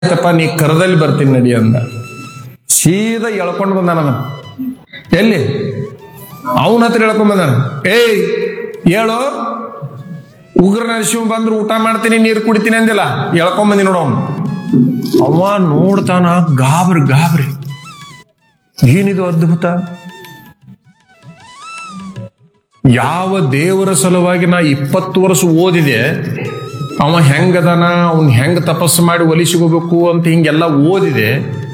ಆಯ್ತಪ್ಪ ನೀ ಕರದಲ್ಲಿ ಬರ್ತೀನಿ ನಡಿ ಅಂದ ಸೀದಾ ಎಳ್ಕೊಂಡು ಬಂದಾನ ಅವನ. ಎಲ್ಲಿ ಅವನ ಹತ್ರ ಎಳ್ಕೊಂಡ್ ಬಂದಾನ ಏಯ್ ಹೇಳು ಉಗ್ರ ನರಸಿಂಹ ಬಂದ್ರು ಊಟ ಮಾಡ್ತೀನಿ ನೀರು ಕುಡಿತೀನಿ ಅಂದಿಲ್ಲ ಎಳ್ಕೊಂಡ್ ಬಂದಿ ನೋಡು ಅವನು ಅವ ನೋಡ್ತಾನ ಗಾಬ್ರಿ ಗಾಬ್ರಿ ಏನಿದು ಅದ್ಭುತ ಯಾವ ದೇವರ ಸಲುವಾಗಿ ನಾ ಇಪ್ಪತ್ತು ವರ್ಷ ಓದಿದೆ ಅವ ಹೆಂಗದಾನ ಅವ್ನ್ ಹೆಂಗ್ ತಪಸ್ಸು ಮಾಡಿ ಒಲಿಸಿಗೋಬೇಕು ಅಂತ ಹಿಂಗೆಲ್ಲ ಓದಿದೆ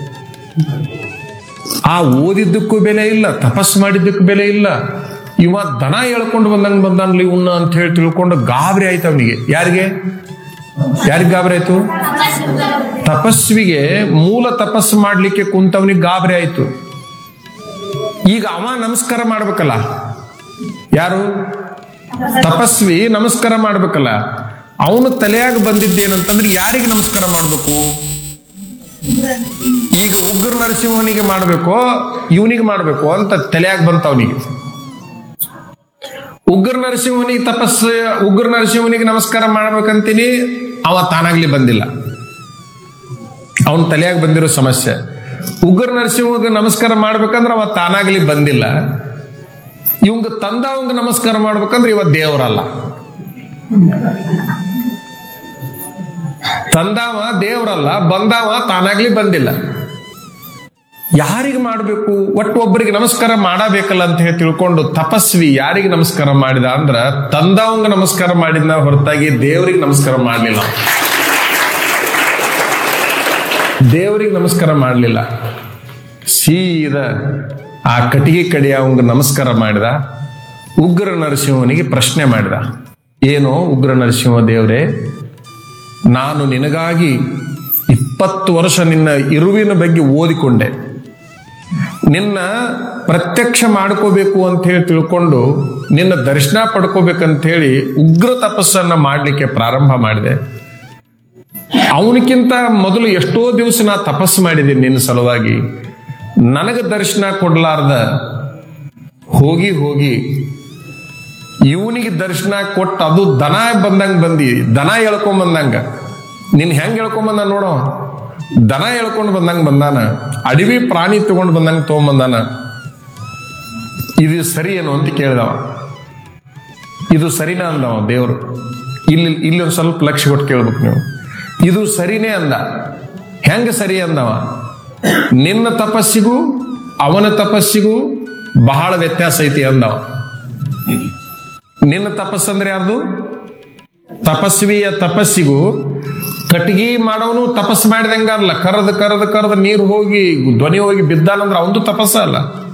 ಆ ಓದಿದ್ದಕ್ಕೂ ಬೆಲೆ ಇಲ್ಲ ತಪಸ್ಸು ಮಾಡಿದ್ದಕ್ಕೂ ಬೆಲೆ ಇಲ್ಲ ಇವ ದನ ಎಳ್ಕೊಂಡು ಬಂದಂಗ್ ಬಂದಾನ್ಲಿ ಉನ್ನ ಅಂತ ಹೇಳಿ ತಿಳ್ಕೊಂಡು ಗಾಬರಿ ಆಯ್ತು ಅವನಿಗೆ ಯಾರಿಗೆ ಯಾರಿಗೆ ಗಾಬರಿ ಆಯ್ತು ತಪಸ್ವಿಗೆ ಮೂಲ ತಪಸ್ಸು ಮಾಡ್ಲಿಕ್ಕೆ ಕುಂತವನಿಗೆ ಗಾಬರಿ ಆಯ್ತು ಈಗ ಅವ ನಮಸ್ಕಾರ ಮಾಡ್ಬೇಕಲ್ಲ ಯಾರು ತಪಸ್ವಿ ನಮಸ್ಕಾರ ಮಾಡ್ಬೇಕಲ್ಲ ಅವನು ತಲೆಯಾಗ ಬಂದಿದ್ದೇನಂತಂದ್ರೆ ಯಾರಿಗೆ ನಮಸ್ಕಾರ ಮಾಡ್ಬೇಕು ಈಗ ಉಗ್ರ ನರಸಿಂಹನಿಗೆ ಮಾಡ್ಬೇಕು ಇವನಿಗೆ ಮಾಡ್ಬೇಕು ಅಂತ ತಲೆಯಾಗ ಬಂತ ಅವನಿಗೆ ಉಗ್ರ ನರಸಿಂಹನಿಗೆ ತಪಸ್ಸು ಉಗ್ರ ನರಸಿಂಹನಿಗೆ ನಮಸ್ಕಾರ ಮಾಡ್ಬೇಕಂತೀನಿ ಅವ ತಾನಾಗ್ಲಿ ಬಂದಿಲ್ಲ ಅವನ ತಲೆಯಾಗ ಬಂದಿರೋ ಸಮಸ್ಯೆ ಉಗ್ರ ನರಸಿಂಹಗೆ ನಮಸ್ಕಾರ ಮಾಡ್ಬೇಕಂದ್ರೆ ಅವ ತಾನಾಗ್ಲಿ ಬಂದಿಲ್ಲ ಇವಂಗ ತಂದವಂಗ ನಮಸ್ಕಾರ ಮಾಡ್ಬೇಕಂದ್ರೆ ಇವ ದೇವರಲ್ಲ ತಂದವ ದೇವರಲ್ಲ ಬಂದವ ತಾನಾಗ್ಲಿ ಬಂದಿಲ್ಲ ಯಾರಿಗೆ ಮಾಡಬೇಕು ಒಟ್ಟು ಒಬ್ಬರಿಗೆ ನಮಸ್ಕಾರ ಮಾಡಬೇಕಲ್ಲ ಅಂತ ಹೇಳಿ ತಿಳ್ಕೊಂಡು ತಪಸ್ವಿ ಯಾರಿಗೆ ನಮಸ್ಕಾರ ಮಾಡಿದ ಅಂದ್ರ ತಂದವಂಗ ನಮಸ್ಕಾರ ಮಾಡಿದ್ನ ಹೊರತಾಗಿ ದೇವರಿಗೆ ನಮಸ್ಕಾರ ಮಾಡಲಿಲ್ಲ ದೇವರಿಗೆ ನಮಸ್ಕಾರ ಮಾಡಲಿಲ್ಲ ಸೀದಾ ಆ ಕಟಿಗೆ ಕಡೆ ಅವಂಗ ನಮಸ್ಕಾರ ಮಾಡಿದ ಉಗ್ರ ನರಸಿಂಹನಿಗೆ ಪ್ರಶ್ನೆ ಮಾಡಿದ ಏನು ಉಗ್ರ ನರಸಿಂಹ ದೇವರೇ ನಾನು ನಿನಗಾಗಿ ಇಪ್ಪತ್ತು ವರ್ಷ ನಿನ್ನ ಇರುವಿನ ಬಗ್ಗೆ ಓದಿಕೊಂಡೆ ನಿನ್ನ ಪ್ರತ್ಯಕ್ಷ ಮಾಡ್ಕೋಬೇಕು ಅಂತ ಹೇಳಿ ತಿಳ್ಕೊಂಡು ನಿನ್ನ ದರ್ಶನ ಪಡ್ಕೋಬೇಕಂತ ಹೇಳಿ ಉಗ್ರ ತಪಸ್ಸನ್ನ ಮಾಡಲಿಕ್ಕೆ ಪ್ರಾರಂಭ ಮಾಡಿದೆ ಅವನಕ್ಕಿಂತ ಮೊದಲು ಎಷ್ಟೋ ದಿವಸ ನಾ ತಪಸ್ಸು ಮಾಡಿದ್ದೀನಿ ನಿನ್ನ ಸಲುವಾಗಿ ನನಗೆ ದರ್ಶನ ಕೊಡ್ಲಾರ್ದ ಹೋಗಿ ಹೋಗಿ ಇವನಿಗೆ ದರ್ಶನ ಕೊಟ್ಟು ಅದು ದನ ಬಂದಂಗ ಬಂದಿ ದನ ಎಳ್ಕೊಂಡ್ ಬಂದಂಗ ನಿನ್ ಹೆಂಗ್ ಎಳ್ಕೊಂಡ್ ಬಂದ ನೋಡೋ ದನ ಎಳ್ಕೊಂಡ್ ಬಂದಂಗ ಬಂದಾನ ಅಡವಿ ಪ್ರಾಣಿ ತಗೊಂಡ್ ಬಂದಂಗ ತಗೊಂಬಂದಾನ ಇದು ಸರಿ ಏನು ಅಂತ ಕೇಳಿದವ ಇದು ಸರಿನಾ ಅಂದವ ದೇವರು ಇಲ್ಲಿ ಇಲ್ಲಿ ಒಂದ್ ಸ್ವಲ್ಪ ಲಕ್ಷ್ಯ ಕೊಟ್ಟು ಕೇಳ್ಬೇಕು ನೀವು ಇದು ಸರಿನೇ ಅಂದ ಹೆಂಗ ಸರಿ ಅಂದವ ನಿನ್ನ ತಪಸ್ಸಿಗೂ ಅವನ ತಪಸ್ಸಿಗೂ ಬಹಳ ವ್ಯತ್ಯಾಸ ಐತಿ ಅಂದವ ನಿನ್ನ ತಪಸ್ಸಂದ್ರೆ ಯಾರ್ದು ತಪಸ್ವಿಯ ತಪಸ್ಸಿಗೂ ಕಟ್ಟಿಗೆ ಮಾಡೋನು ತಪಸ್ಸು ಮಾಡಿದಂಗ ಅಲ್ಲ ಕರೆದು ಕರೆದು ಕರೆದು ನೀರು ಹೋಗಿ ಧ್ವನಿ ಹೋಗಿ ಬಿದ್ದಾನಂದ್ರೆ ಅವಂದು ತಪಸ್ಸ ಅಲ್ಲ